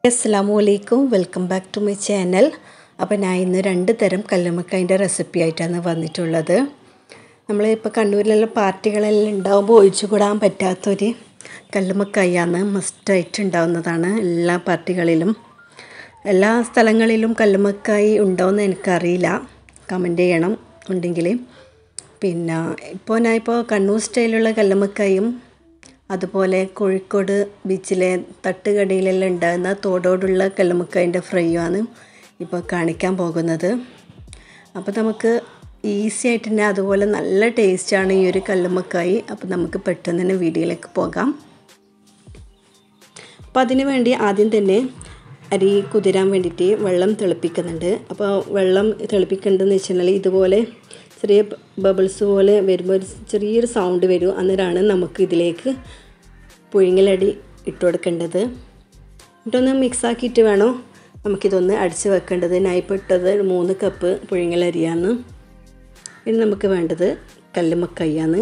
അസ്സാം വലൈക്കും welcome back to my channel അപ്പോൾ ഞാൻ ഇന്ന് രണ്ട് തരം കല്ലുമ്മക്കായൻ്റെ റെസിപ്പി ആയിട്ടാണ് വന്നിട്ടുള്ളത് നമ്മളിപ്പോൾ കണ്ണൂരിലെല്ലാം പാർട്ടികളെല്ലാം ഉണ്ടാകുമ്പോൾ ഒഴിച്ചുകൂടാൻ പറ്റാത്തൊരു കല്ലുമ്മക്കായാണ് മസ്റ്റായിട്ട് ഉണ്ടാവുന്നതാണ് എല്ലാ പാർട്ടികളിലും എല്ലാ സ്ഥലങ്ങളിലും കല്ലുമ്മക്കായി ഉണ്ടോയെന്ന് എനിക്കറിയില്ല കമൻറ്റ് ചെയ്യണം ഉണ്ടെങ്കിൽ പിന്നെ ഇപ്പോൾ ഞാൻ ഇപ്പോൾ കണ്ണൂർ സ്റ്റൈലുള്ള കല്ലുമ്മക്കായും അതുപോലെ കോഴിക്കോട് ബീച്ചിലെ തട്ടുകടയിലെല്ലാം ഉണ്ടാകുന്ന തോടോടുള്ള കല്ലുമ്മക്കായൻ്റെ ഫ്രൈയുമാണ് ഇപ്പോൾ കാണിക്കാൻ പോകുന്നത് അപ്പോൾ നമുക്ക് ഈസി ആയിട്ട് തന്നെ അതുപോലെ നല്ല ടേസ്റ്റാണ് ഈ ഒരു കല്ലുമ്മക്കായി അപ്പോൾ നമുക്ക് പെട്ടെന്ന് തന്നെ വീഡിയോയിലേക്ക് പോകാം അപ്പോൾ അതിന് വേണ്ടി ആദ്യം തന്നെ അരി കുതിരാൻ വേണ്ടിയിട്ട് വെള്ളം തിളപ്പിക്കുന്നുണ്ട് അപ്പോൾ വെള്ളം തിളപ്പിക്കേണ്ടതെന്ന് വെച്ചിട്ടുണ്ടെങ്കിൽ ഇതുപോലെ ചെറിയ ബബിൾസ് പോലെ വരുമ്പോൾ ഒരു ചെറിയൊരു സൗണ്ട് വരും അന്നേരമാണ് നമുക്ക് ഇതിലേക്ക് പുഴുങ്ങലടി ഇട്ട് കൊടുക്കേണ്ടത് എന്നിട്ടൊന്ന് മിക്സാക്കിയിട്ട് വേണം നമുക്കിതൊന്ന് അടിച്ച് വെക്കേണ്ടത് ഞാനിപ്പോൾ ഇട്ടത് മൂന്ന് കപ്പ് പുഴുങ്ങലരിയാണ് ഇനി നമുക്ക് വേണ്ടത് കല്ലുമ്മക്കയ്യാണ്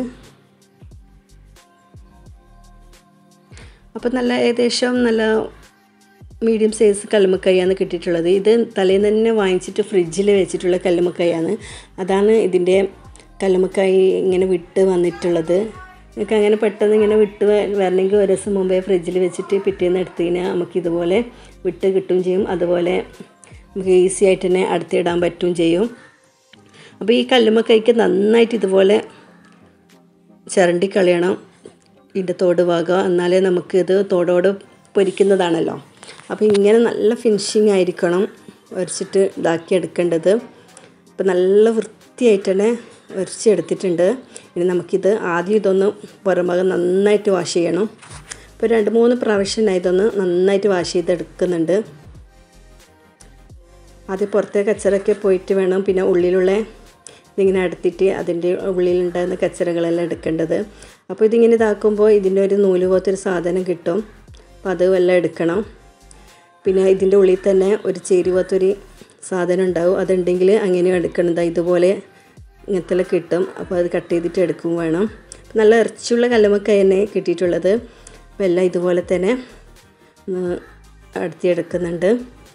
അപ്പോൾ നല്ല ഏകദേശം നല്ല മീഡിയം സൈസ് കല്ലുമ്മക്കായാണ് കിട്ടിയിട്ടുള്ളത് ഇത് തലേന്ന് തന്നെ വാങ്ങിച്ചിട്ട് ഫ്രിഡ്ജിൽ വെച്ചിട്ടുള്ള കല്ലുമ്മക്കായാണ് അതാണ് ഇതിൻ്റെ കല്ലുമ്മക്കായി ഇങ്ങനെ വിട്ട് വന്നിട്ടുള്ളത് നിങ്ങൾക്ക് അങ്ങനെ പെട്ടെന്ന് ഇങ്ങനെ വിട്ട് വരണമെങ്കിൽ ഒരു ദിവസം മുമ്പേ ഫ്രിഡ്ജിൽ വെച്ചിട്ട് പിറ്റേന്ന് എടുത്ത് കഴിഞ്ഞാൽ നമുക്ക് ഇതുപോലെ വിട്ട് കിട്ടുകയും ചെയ്യും അതുപോലെ നമുക്ക് ഈസി ആയിട്ട് തന്നെ അടുത്തിടാൻ പറ്റുകയും ചെയ്യും അപ്പോൾ ഈ കല്ലുമ്മക്കായ്ക്ക് നന്നായിട്ട് ഇതുപോലെ ചിരണ്ടി കളയണം ഇതിൻ്റെ തോട് ഭാഗം എന്നാലേ നമുക്ക് ഇത് തോടോട് പൊരിക്കുന്നതാണല്ലോ അപ്പോൾ ഇങ്ങനെ നല്ല ഫിനിഷിങ് ആയിരിക്കണം വരച്ചിട്ട് ഇതാക്കി എടുക്കേണ്ടത് അപ്പോൾ നല്ല വൃത്തിയായിട്ട് തന്നെ വരച്ചെടുത്തിട്ടുണ്ട് ഇനി നമുക്കിത് ആദ്യം ഇതൊന്ന് പുറംഭാഗം നന്നായിട്ട് വാഷ് ചെയ്യണം ഇപ്പോൾ രണ്ട് മൂന്ന് പ്രാവശ്യമായി ഇതൊന്ന് നന്നായിട്ട് വാഷ് ചെയ്തെടുക്കുന്നുണ്ട് ആദ്യം പുറത്തെ കച്ചറൊക്കെ പോയിട്ട് വേണം പിന്നെ ഉള്ളിലുള്ള ഇതിങ്ങനെ എടുത്തിട്ട് അതിൻ്റെ ഉള്ളിലുണ്ടാകുന്ന കച്ചറകളെല്ലാം എടുക്കേണ്ടത് അപ്പോൾ ഇതിങ്ങനെ ഇതാക്കുമ്പോൾ ഇതിൻ്റെ ഒരു നൂല് പോലത്തൊരു സാധനം കിട്ടും അപ്പോൾ അത് വല്ലതും എടുക്കണം പിന്നെ ഇതിൻ്റെ ഉള്ളിൽ തന്നെ ഒരു ചേരി പോലത്തൊരു സാധനം ഉണ്ടാവും അതുണ്ടെങ്കിൽ അങ്ങനെ എടുക്കണത് ഇതുപോലെ ഇങ്ങനത്തെ കിട്ടും അപ്പോൾ അത് കട്ട് ചെയ്തിട്ട് എടുക്കും വേണം നല്ല ഇറച്ചിയുള്ള കല്ലുമക്ക തന്നെ കിട്ടിയിട്ടുള്ളത് അപ്പോൾ എല്ലാം ഇതുപോലെ തന്നെ അടുത്തിയെടുക്കുന്നുണ്ട്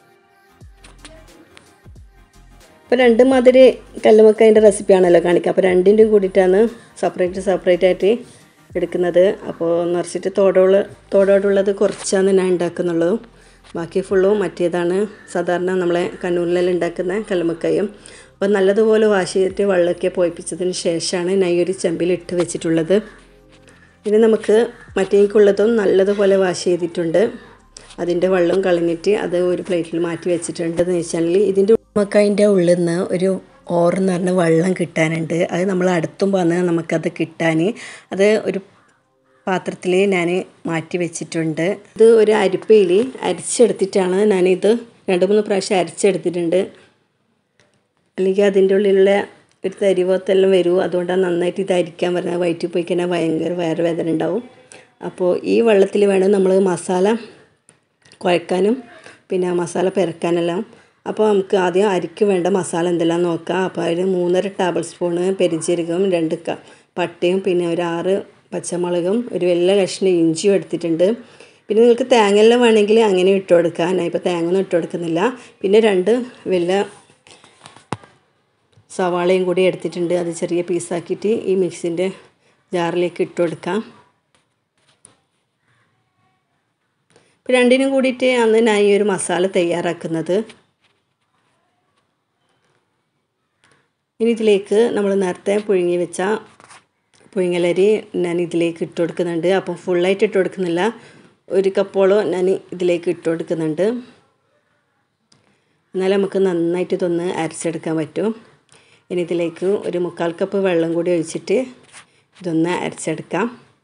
ഇപ്പോൾ രണ്ട് മാതിരി കല്ലുമക്കതിൻ്റെ റെസിപ്പിയാണല്ലോ കാണിക്കുക അപ്പോൾ രണ്ടിൻ്റെയും കൂടിയിട്ടാണ് സെപ്പറേറ്റ് സെപ്പറേറ്റ് ആയിട്ട് എടുക്കുന്നത് അപ്പോൾ നിറച്ചിട്ട് തോടോള് തോടോടുള്ളത് കുറച്ചാണ് ഞാൻ ഉണ്ടാക്കുന്നുള്ളൂ ബാക്കി ഫുള്ളും മറ്റേതാണ് സാധാരണ നമ്മളെ കണ്ണൂരിലെല്ലാം ഉണ്ടാക്കുന്ന കല്ലുമക്കയും അപ്പോൾ നല്ലതുപോലെ വാഷ് ചെയ്തിട്ട് വെള്ളമൊക്കെ പോയിപ്പിച്ചതിന് ശേഷമാണ് ഞാൻ ഈ ഒരു ചെമ്പിൽ ഇട്ട് വെച്ചിട്ടുള്ളത് ഇനി നമുക്ക് മറ്റേക്കുള്ളതും നല്ലതുപോലെ വാഷ് ചെയ്തിട്ടുണ്ട് അതിൻ്റെ വെള്ളം കളഞ്ഞിട്ട് അത് ഒരു പ്ലേറ്റിൽ മാറ്റി വെച്ചിട്ടുണ്ട് എന്ന് വെച്ചാൽ ഇതിൻ്റെ ഉമ്മക്കതിൻ്റെ ഉള്ളിൽ നിന്ന് ഒരു ഓറെന്ന് പറഞ്ഞ വെള്ളം കിട്ടാനുണ്ട് അത് നമ്മൾ അടുത്തും വന്ന് നമുക്കത് കിട്ടാൻ അത് ഒരു പാത്രത്തിൽ ഞാൻ മാറ്റി വെച്ചിട്ടുണ്ട് ഇത് ഒരു അരിപ്പയിൽ അരിച്ചെടുത്തിട്ടാണ് ഞാനിത് രണ്ട് മൂന്ന് പ്രാവശ്യം അരിച്ചെടുത്തിട്ടുണ്ട് അല്ലെങ്കിൽ അതിൻ്റെ ഉള്ളിലുള്ള ഒരു തരിവത്തെല്ലാം വരും അതുകൊണ്ടാണ് നന്നായിട്ട് ഇത് അരിക്കാൻ പറഞ്ഞാൽ വയറ്റിൽ പോയി കഴിഞ്ഞാൽ ഭയങ്കര വയറുവേദന ഉണ്ടാവും അപ്പോൾ ഈ വെള്ളത്തിൽ വേണം നമ്മൾ മസാല കുഴക്കാനും പിന്നെ മസാല പെരക്കാനെല്ലാം അപ്പോൾ നമുക്ക് ആദ്യം അരിക്ക് വേണ്ട മസാല എന്തെല്ലാം നോക്കാം അപ്പോൾ അതിൽ മൂന്നര ടേബിൾ സ്പൂണ് പെരിഞ്ചീരകവും രണ്ട് ക പട്ടയും പിന്നെ ഒരു ആറ് പച്ചമുളകും ഒരു വെള്ള കഷ്ണം ഇഞ്ചിയും എടുത്തിട്ടുണ്ട് പിന്നെ നിങ്ങൾക്ക് തേങ്ങയെല്ലാം വേണമെങ്കിൽ അങ്ങനെ ഇട്ട് കൊടുക്കാം ഞാൻ ഇപ്പോൾ തേങ്ങ ഒന്നും ഇട്ട് കൊടുക്കുന്നില്ല പിന്നെ രണ്ട് വെള്ള സവാളയും കൂടി എടുത്തിട്ടുണ്ട് അത് ചെറിയ പീസാക്കിയിട്ട് ഈ മിക്സിൻ്റെ ജാറിലേക്ക് ഇട്ട് കൊടുക്കാം ഇപ്പം രണ്ടിനും കൂടിയിട്ട് അന്ന് ഞാൻ ഈ ഒരു മസാല തയ്യാറാക്കുന്നത് ഇനി ഇതിലേക്ക് നമ്മൾ നേരത്തെ പുഴുങ്ങി വെച്ച പുഴുങ്ങലരി ഞാൻ ഇതിലേക്ക് ഇട്ട് കൊടുക്കുന്നുണ്ട് അപ്പം ഫുള്ളായിട്ട് ഇട്ട് കൊടുക്കുന്നില്ല ഒരു കപ്പോളം ഞാൻ ഇതിലേക്ക് ഇട്ട് കൊടുക്കുന്നുണ്ട് എന്നാലും നമുക്ക് നന്നായിട്ട് ഇതൊന്ന് അരച്ചെടുക്കാൻ പറ്റും ഇനി ഇതിലേക്ക് ഒരു മുക്കാൽ കപ്പ് വെള്ളം കൂടി ഒഴിച്ചിട്ട് ഇതൊന്ന് അരച്ചെടുക്കാം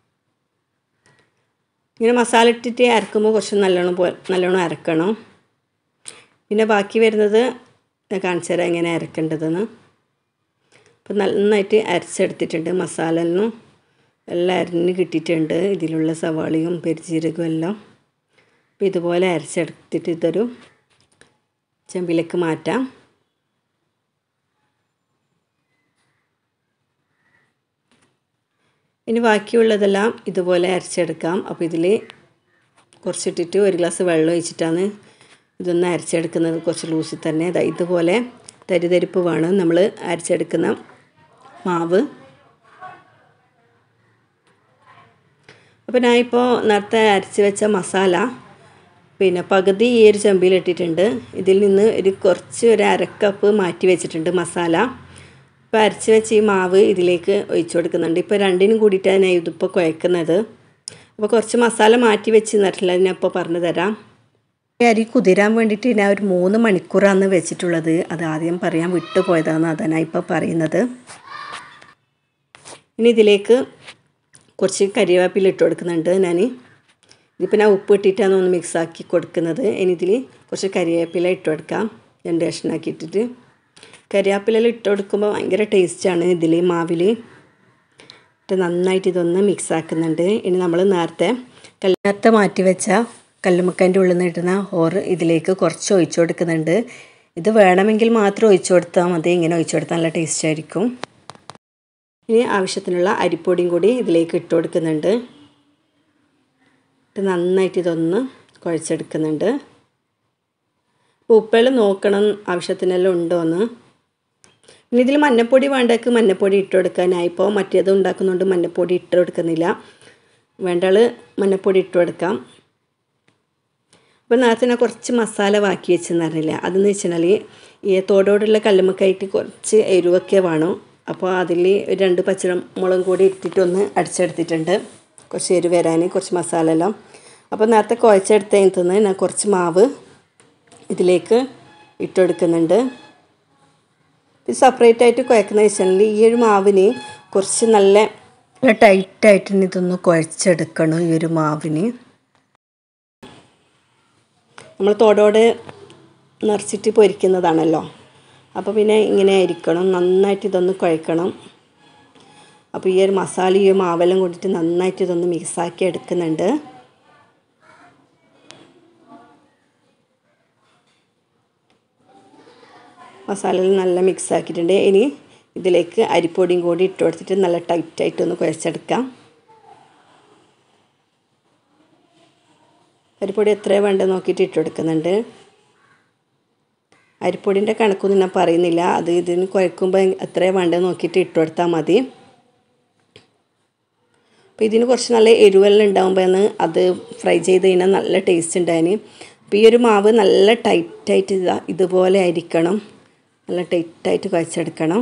ഇങ്ങനെ മസാല ഇട്ടിട്ട് അരക്കുമ്പോൾ കുറച്ച് നല്ലോണം പോ നല്ലോണം അരക്കണം പിന്നെ ബാക്കി വരുന്നത് ഞാൻ കാണിച്ചു തരാം എങ്ങനെ അരക്കേണ്ടതെന്ന് അപ്പോൾ നന്നായിട്ട് അരച്ചെടുത്തിട്ടുണ്ട് മസാല എല്ലാം എല്ലാം അരിഞ്ഞ് കിട്ടിയിട്ടുണ്ട് ഇതിലുള്ള സവാളയും പെരിജീരകവും എല്ലാം അപ്പോൾ ഇതുപോലെ അരച്ചെടുത്തിട്ട് ഇതൊരു ചെമ്പിലേക്ക് മാറ്റാം ഇനി ബാക്കിയുള്ളതെല്ലാം ഇതുപോലെ അരച്ചെടുക്കാം അപ്പോൾ ഇതിൽ കുറച്ചിട്ടിട്ട് ഒരു ഗ്ലാസ് വെള്ളം ഒഴിച്ചിട്ടാണ് ഇതൊന്ന് അരച്ചെടുക്കുന്നത് കുറച്ച് ലൂസിൽ തന്നെ ദാ ഇതുപോലെ തരിതരിപ്പ് വേണം നമ്മൾ അരച്ചെടുക്കുന്ന മാവ് അപ്പോൾ ഞാനിപ്പോൾ നേരത്തെ അരച്ച് വെച്ച മസാല പിന്നെ പകുതി ഈ ഒരു ചെമ്പിൽ ഇട്ടിട്ടുണ്ട് ഇതിൽ നിന്ന് ഒരു കുറച്ച് ഒരു അരക്കപ്പ് മാറ്റി വെച്ചിട്ടുണ്ട് മസാല ഇപ്പോൾ അരച്ച് വെച്ച ഈ മാവ് ഇതിലേക്ക് ഒഴിച്ചു കൊടുക്കുന്നുണ്ട് ഇപ്പോൾ രണ്ടിനും കൂടിയിട്ടാണ് ഞാൻ ഇതിപ്പോൾ കുഴക്കുന്നത് അപ്പോൾ കുറച്ച് മസാല മാറ്റി വെച്ച് നിന്നിട്ടില്ല ഞാൻ ഇപ്പോൾ പറഞ്ഞു തരാം ഈ അരി കുതിരാൻ വേണ്ടിയിട്ട് ഞാൻ ഒരു മൂന്ന് മണിക്കൂറാണ് വെച്ചിട്ടുള്ളത് അത് ആദ്യം പറയാൻ വിട്ടുപോയതാണ് അതാണ് ഞാൻ ഇപ്പോൾ പറയുന്നത് ഇനി ഇതിലേക്ക് കുറച്ച് കരിവേപ്പില ഇട്ട് കൊടുക്കുന്നുണ്ട് ഞാൻ ഇതിപ്പോൾ ഞാൻ ഉപ്പ് ഇട്ടിട്ടാണ് ഒന്ന് മിക്സ് ആക്കി കൊടുക്കുന്നത് ഇനി ഇതിൽ കുറച്ച് കരിവേപ്പില ഇട്ട് കൊടുക്കാം രണ്ട് കഷ്ണാക്കി ഇട്ടിട്ട് കരിവേപ്പില ഇട്ട് കൊടുക്കുമ്പോൾ ഭയങ്കര ടേസ്റ്റാണ് ഇതിൽ മാവിൽ ഇട്ട് നന്നായിട്ട് ഇതൊന്ന് മിക്സ് ആക്കുന്നുണ്ട് ഇനി നമ്മൾ നേരത്തെ നേരത്തെ മാറ്റി വെച്ച കല്ലുമ്മക്കൻ്റെ ഉള്ളിൽ നിന്ന് ഇടുന്ന ഓറ് ഇതിലേക്ക് കുറച്ച് ഒഴിച്ചു കൊടുക്കുന്നുണ്ട് ഇത് വേണമെങ്കിൽ മാത്രം ഒഴിച്ചു കൊടുത്താൽ മതി ഇങ്ങനെ ഒഴിച്ചു കൊടുത്താൽ നല്ല ടേസ്റ്റ് ആയിരിക്കും ഇനി ആവശ്യത്തിനുള്ള അരിപ്പൊടിയും കൂടി ഇതിലേക്ക് ഇട്ട് കൊടുക്കുന്നുണ്ട് ഇട്ട് നന്നായിട്ട് ഇതൊന്ന് കുഴച്ചെടുക്കുന്നുണ്ട് ഉപ്പെല്ലാം നോക്കണം ആവശ്യത്തിനെല്ലാം ഉണ്ടോ എന്ന് ഇനി ഇതിൽ മഞ്ഞപ്പൊടി വേണ്ടക്ക് മഞ്ഞപ്പൊടി ഇട്ട് കൊടുക്കാനായിപ്പോൾ മറ്റേത് ഉണ്ടാക്കുന്നുണ്ട് മഞ്ഞപ്പൊടി ഇട്ട് കൊടുക്കുന്നില്ല വേണ്ടാൾ മഞ്ഞപ്പൊടി ഇട്ട് കൊടുക്കാം അപ്പോൾ നേരത്തെ ഞാൻ കുറച്ച് മസാല ബാക്കി വെച്ചെന്ന് പറഞ്ഞില്ല അതെന്ന് വെച്ചാൽ ഈ തോടോടുള്ള കല്ലുമ്മക്കായിട്ട് കുറച്ച് എരിവൊക്കെ വേണം അപ്പോൾ അതിൽ ഒരു രണ്ട് പച്ചമുളകും കൂടി ഇട്ടിട്ടൊന്ന് അടിച്ചെടുത്തിട്ടുണ്ട് കുറച്ച് എരിവ് വരാൻ കുറച്ച് മസാല എല്ലാം അപ്പോൾ നേരത്തെ കുഴച്ചെടുത്തതിൽ നിന്ന് ഞാൻ കുറച്ച് മാവ് ഇതിലേക്ക് ഇട്ടെടുക്കുന്നുണ്ട് ഇത് സെപ്പറേറ്റ് ആയിട്ട് കുഴക്കുന്ന വെച്ചാൽ ഈ ഒരു മാവിന് കുറച്ച് നല്ല നല്ല ടൈറ്റായിട്ട് ഇതൊന്ന് കുഴച്ചെടുക്കണം ഈ ഒരു മാവിന് നമ്മൾ തോടോട് നിറച്ചിട്ട് പൊരിക്കുന്നതാണല്ലോ അപ്പോൾ പിന്നെ ഇങ്ങനെ ആയിരിക്കണം നന്നായിട്ട് ഇതൊന്ന് കുഴക്കണം അപ്പോൾ ഈ ഒരു മസാലയും മാവെല്ലാം കൊണ്ടിട്ട് നന്നായിട്ട് ഇതൊന്ന് മിക്സാക്കി എടുക്കുന്നുണ്ട് മസാലയിൽ നല്ല മിക്സ് ആക്കിയിട്ടുണ്ട് ഇനി ഇതിലേക്ക് അരിപ്പൊടിയും കൂടി ഇട്ട് കൊടുത്തിട്ട് നല്ല ടൈറ്റായിട്ടൊന്ന് കുഴച്ചെടുക്കാം അരിപ്പൊടി എത്രയാണ് വേണ്ടത് നോക്കിയിട്ട് ഇട്ട് കൊടുക്കുന്നുണ്ട് അരിപ്പൊടിൻ്റെ കണക്കൊന്നും ഞാൻ പറയുന്നില്ല അത് ഇതിന് കുഴക്കുമ്പോൾ എത്രയാണ് വേണ്ടത് നോക്കിയിട്ട് ഇട്ട് കൊടുത്താൽ മതി അപ്പോൾ ഇതിന് കുറച്ച് നല്ല എരിവെല്ലാം ഉണ്ടാകുമ്പോഴാണ് അത് ഫ്രൈ ചെയ്ത് കഴിഞ്ഞാൽ നല്ല ടേസ്റ്റ് ഉണ്ടായിന് അപ്പോൾ ഈ ഒരു മാവ് നല്ല ടൈറ്റായിട്ട് ഇതാ ഇതുപോലെ ആയിരിക്കണം നല്ല ടൈറ്റായിട്ട് കുഴച്ചെടുക്കണം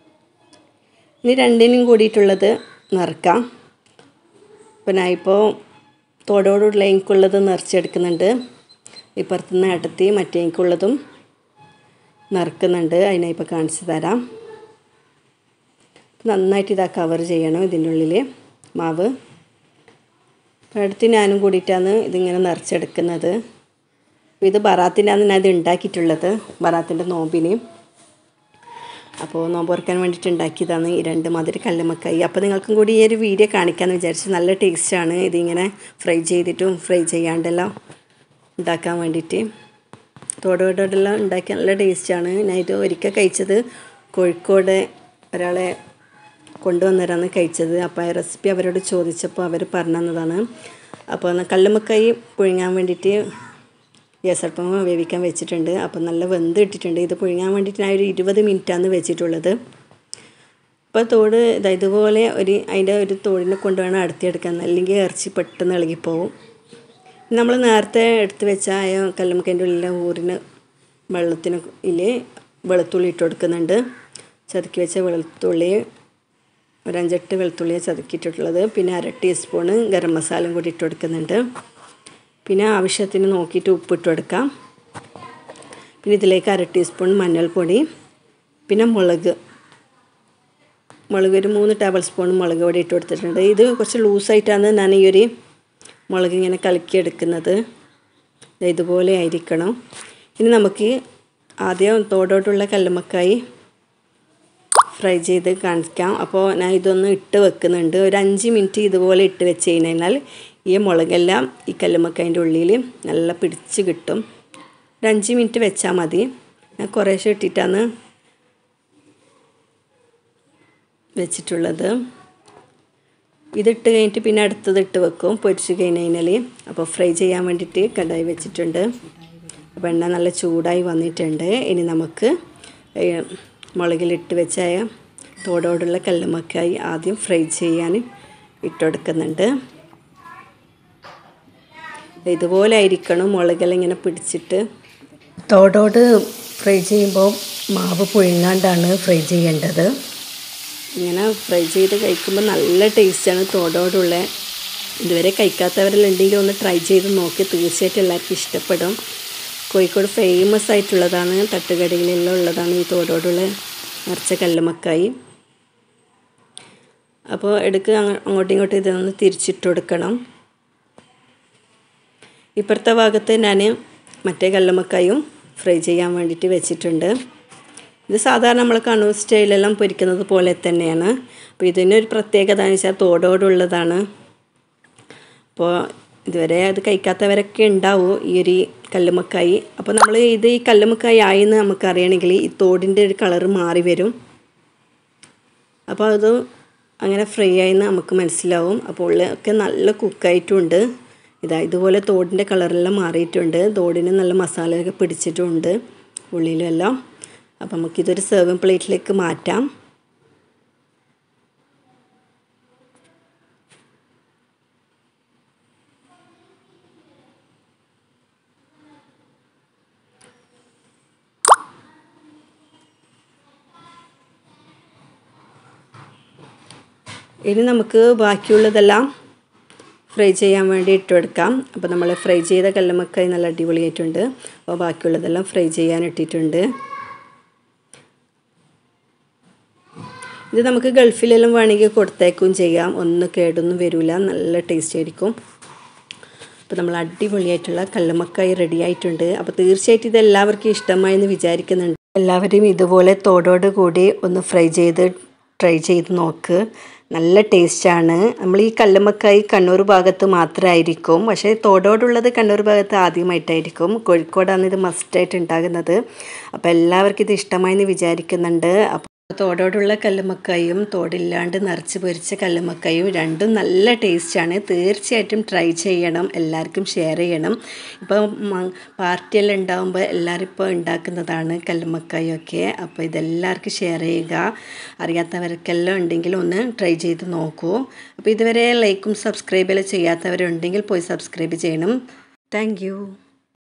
ഇനി രണ്ടിനും കൂടിയിട്ടുള്ളത് നിറക്കാം അപ്പോൾ ഞാൻ ഇപ്പോൾ തോടോടുള്ള എനിക്കുള്ളത് നിറച്ചെടുക്കുന്നുണ്ട് ഇപ്പുറത്തുനിന്ന് അടുത്തി മറ്റേ എനിക്കുള്ളതും നിറക്കുന്നുണ്ട് അതിനെ ഇപ്പോൾ കാണിച്ചു തരാം നന്നായിട്ട് ഇതാ കവർ ചെയ്യണം ഇതിൻ്റെ ഉള്ളിൽ മാവ് അടുത്ത് ഞാനും കൂടിയിട്ടാണ് ഇതിങ്ങനെ നിറച്ചെടുക്കുന്നത് ഇത് ബറാത്തിനാണ് ഞാൻ ഇത് ഉണ്ടാക്കിയിട്ടുള്ളത് ബറാത്തിൻ്റെ നോമ്പിന് അപ്പോൾ നോമ്പ് തുറക്കാൻ വേണ്ടിയിട്ട് ഉണ്ടാക്കിയതാണ് ഈ രണ്ട് മധുര കല്ലുമക്കായി അപ്പോൾ നിങ്ങൾക്കും കൂടി ഈ ഒരു വീഡിയോ കാണിക്കാമെന്ന് വിചാരിച്ച് നല്ല ടേസ്റ്റാണ് ഇതിങ്ങനെ ഫ്രൈ ചെയ്തിട്ടും ഫ്രൈ ചെയ്യാണ്ടെല്ലാം ഉണ്ടാക്കാൻ വേണ്ടിയിട്ട് തോടോടെല്ലാം ഉണ്ടാക്കി നല്ല ടേസ്റ്റാണ് ഞാൻ ഇത് ഒരിക്കൽ കഴിച്ചത് കോഴിക്കോട് ഒരാളെ കൊണ്ടുവന്നവരാണ് കഴിച്ചത് അപ്പോൾ ആ റെസിപ്പി അവരോട് ചോദിച്ചപ്പോൾ അവർ പറഞ്ഞു തന്നതാണ് അപ്പോൾ കല്ലുമ്മക്കായി പുഴുങ്ങാൻ വേണ്ടിയിട്ട് ഗ്യാസടുപ്പം വേവിക്കാൻ വെച്ചിട്ടുണ്ട് അപ്പോൾ നല്ല വെന്ത് ഇട്ടിട്ടുണ്ട് ഇത് പുഴുങ്ങാൻ വേണ്ടിയിട്ട് ഞാൻ ഒരു ഇരുപത് മിനിറ്റാണ് വെച്ചിട്ടുള്ളത് ഇപ്പോൾ തോട് ഇതാ ഇതുപോലെ ഒരു അതിൻ്റെ ഒരു തോടിനെ കൊണ്ട് വേണം അടുത്തെടുക്കാൻ അല്ലെങ്കിൽ ഇറച്ചി പെട്ടെന്ന് ഇളകിപ്പോവും നമ്മൾ നേരത്തെ എടുത്ത് വെച്ച ആ കല്ലുമ്മക്കൻ്റെ ഉള്ളിലെ ഊരിന് വെള്ളത്തിന് ഇല് വെളുത്തുള്ളി ഇട്ട് കൊടുക്കുന്നുണ്ട് ചതുക്കി വെച്ച വെളുത്തുള്ളി ഒരു അഞ്ചെട്ട് വെളുത്തുള്ളിയാണ് ചതുക്കിയിട്ടുള്ളത് പിന്നെ അര ടീസ്പൂണ് ഗരം മസാലയും കൂടി ഇട്ട് കൊടുക്കുന്നുണ്ട് പിന്നെ ആവശ്യത്തിന് നോക്കിയിട്ട് ഉപ്പിട്ട് കൊടുക്കാം പിന്നെ ഇതിലേക്ക് അര ടീസ്പൂൺ മഞ്ഞൾപ്പൊടി പിന്നെ മുളക് മുളക് ഒരു മൂന്ന് ടേബിൾ സ്പൂൺ മുളക് പൊടി ഇട്ട് കൊടുത്തിട്ടുണ്ട് ഇത് കുറച്ച് ലൂസായിട്ടാണ് ഞാൻ ഈ ഒരു മുളക് ഇങ്ങനെ കലക്കിയെടുക്കുന്നത് ഇതുപോലെ ആയിരിക്കണം ഇനി നമുക്ക് ആദ്യം തോടോട്ടുള്ള കല്ലുമ്മക്കായി ഫ്രൈ ചെയ്ത് കാണിക്കാം അപ്പോൾ ഞാൻ ഇതൊന്ന് ഇട്ട് വെക്കുന്നുണ്ട് ഒരു അഞ്ച് മിനിറ്റ് ഇതുപോലെ ഇട്ട് വെച്ച് കഴിഞ്ഞാൽ ഈ മുളകെല്ലാം ഈ കല്ലുമ്മക്കായൻ്റെ ഉള്ളിൽ നല്ല പിടിച്ച് കിട്ടും ഒരു അഞ്ച് മിനിറ്റ് വെച്ചാൽ മതി ഞാൻ കുറേശ്ശെ ഇട്ടിട്ടാണ് വെച്ചിട്ടുള്ളത് ഇതിട്ട് കഴിഞ്ഞിട്ട് പിന്നെ അടുത്തത് ഇട്ട് വെക്കും പൊരിച്ച് കഴിഞ്ഞ് കഴിഞ്ഞാൽ അപ്പോൾ ഫ്രൈ ചെയ്യാൻ വേണ്ടിയിട്ട് കടായി വെച്ചിട്ടുണ്ട് അപ്പോൾ എണ്ണ നല്ല ചൂടായി വന്നിട്ടുണ്ട് ഇനി നമുക്ക് ഏഹ്, മുളകിലിട്ട് വെച്ച തോടോടുള്ള കല്ലുമക്കായി ആദ്യം ഫ്രൈ ചെയ്യാൻ ഇട്ടുകൊടുക്കുന്നുണ്ട് ഇതുപോലെ ആയിരിക്കണം മുളകെല്ലാം ഇങ്ങനെ പിടിച്ചിട്ട് തോടോട് ഫ്രൈ ചെയ്യുമ്പോൾ മാവ് പുഴുങ്ങാണ്ടാണ് ഫ്രൈ ചെയ്യേണ്ടത് ഇങ്ങനെ ഫ്രൈ ചെയ്ത് കഴിക്കുമ്പോൾ നല്ല ടേസ്റ്റാണ് തോടോടുള്ള ഇതുവരെ കഴിക്കാത്തവരിലുണ്ടെങ്കിൽ ഒന്ന് ട്രൈ ചെയ്ത് നോക്കി തീർച്ചയായിട്ടും എല്ലാവർക്കും ഇഷ്ടപ്പെടും കോഴിക്കോട് ഫേമസ് ആയിട്ടുള്ളതാണ് തട്ടുകടയിലെല്ലാം ഉള്ളതാണ് ഈ തോടോടുള്ള നിറച്ച കല്ലുമക്കായി അപ്പോൾ എടുക്ക് അങ്ങ- അങ്ങോട്ടും ഇങ്ങോട്ടും ഇതൊന്ന് തിരിച്ചിട്ട് കൊടുക്കണം ഇപ്പുറത്തെ ഭാഗത്ത് ഞാൻ മറ്റേ കല്ലുമക്കായും ഫ്രൈ ചെയ്യാൻ വേണ്ടിയിട്ട് വെച്ചിട്ടുണ്ട് ഇത് സാധാരണ നമ്മൾ കണ്ണൂർ സ്റ്റൈലെല്ലാം പൊരിക്കുന്നത് പോലെ തന്നെയാണ് അപ്പോൾ ഇതിന് ഒരു പ്രത്യേകത എന്ന് വെച്ചാൽ തോടോടുള്ളതാണ് അപ്പോൾ ഇതുവരെ അത് കഴിക്കാത്തവരൊക്കെ ഉണ്ടാവും ഈ ഒരു കല്ലുമക്കായി അപ്പോൾ നമ്മൾ ഇത് ഈ കല്ലുമക്കായി ആയെന്ന് നമുക്കറിയണമെങ്കിൽ ഈ തോടിൻ്റെ ഒരു കളറ് മാറി വരും അപ്പോൾ അത് അങ്ങനെ ഫ്രൈ ആയെന്ന് നമുക്ക് മനസ്സിലാവും അപ്പോൾ ഉള്ളൊക്കെ നല്ല കുക്കായിട്ടുണ്ട് ഇതാ ഇതുപോലെ തോടിൻ്റെ കളറെല്ലാം മാറിയിട്ടുണ്ട് തോടിന് നല്ല മസാലയൊക്കെ പിടിച്ചിട്ടുണ്ട് ഉള്ളിലെല്ലാം അപ്പോൾ നമുക്കിതൊരു സെർവിങ് പ്ലേറ്റിലേക്ക് മാറ്റാം ഇനി നമുക്ക് ബാക്കിയുള്ളതെല്ലാം ഫ്രൈ ചെയ്യാൻ വേണ്ടി ഇട്ടുകൊടുക്കാം അപ്പോൾ നമ്മൾ ഫ്രൈ ചെയ്ത കല്ലുമക്കായി നല്ല അടിപൊളിയായിട്ടുണ്ട് അപ്പോൾ ബാക്കിയുള്ളതെല്ലാം ഫ്രൈ ചെയ്യാൻ ഇട്ടിട്ടുണ്ട് ഇത് നമുക്ക് ഗൾഫിലെല്ലാം വേണമെങ്കിൽ കൊടുത്തേക്കും ചെയ്യാം ഒന്നും കേടൊന്നും വരില്ല നല്ല ടേസ്റ്റ് ആയിരിക്കും അപ്പോൾ നമ്മൾ അടിപൊളിയായിട്ടുള്ള കല്ലുമക്കായി റെഡി ആയിട്ടുണ്ട് അപ്പോൾ തീർച്ചയായിട്ടും ഇത് എല്ലാവർക്കും ഇഷ്ടമായി എന്ന് വിചാരിക്കുന്നുണ്ട് എല്ലാവരും ഇതുപോലെ തോടോട് കൂടി ഒന്ന് ഫ്രൈ ചെയ്ത് ട്രൈ ചെയ്ത് നോക്ക് നല്ല ടേസ്റ്റാണ് നമ്മൾ ഈ കല്ലുമക്കായി കണ്ണൂർ ഭാഗത്ത് മാത്രമായിരിക്കും പക്ഷേ തോടോടുള്ളത് കണ്ണൂർ ഭാഗത്ത് ആദ്യമായിട്ടായിരിക്കും കോഴിക്കോടാണ് ഇത് മസ്റ്റായിട്ട് ഉണ്ടാകുന്നത് അപ്പോൾ എല്ലാവർക്കും ഇത് ഇഷ്ടമായി എന്ന് വിചാരിക്കുന്നുണ്ട് അപ്പോൾ തോടോടുള്ള കല്ലുമക്കായും തോടില്ലാണ്ട് നിറച്ച് പൊരിച്ച കല്ലുമക്കായും രണ്ടും നല്ല ടേസ്റ്റാണ് തീർച്ചയായിട്ടും ട്രൈ ചെയ്യണം എല്ലാവർക്കും ഷെയർ ചെയ്യണം ഇപ്പോൾ പാർട്ടിയെല്ലാം ഉണ്ടാകുമ്പോൾ എല്ലാവരും ഇപ്പോൾ ഉണ്ടാക്കുന്നതാണ് കല്ലുമക്കായും ഒക്കെ അപ്പോൾ ഇതെല്ലാവർക്കും ഷെയർ ചെയ്യുക അറിയാത്തവർക്കെല്ലാം ഉണ്ടെങ്കിൽ ഒന്ന് ട്രൈ ചെയ്ത് നോക്കൂ അപ്പോൾ ഇതുവരെ ലൈക്കും സബ്സ്ക്രൈബെല്ലാം ചെയ്യാത്തവരുണ്ടെങ്കിൽ പോയി സബ്സ്ക്രൈബ് ചെയ്യണം താങ്ക്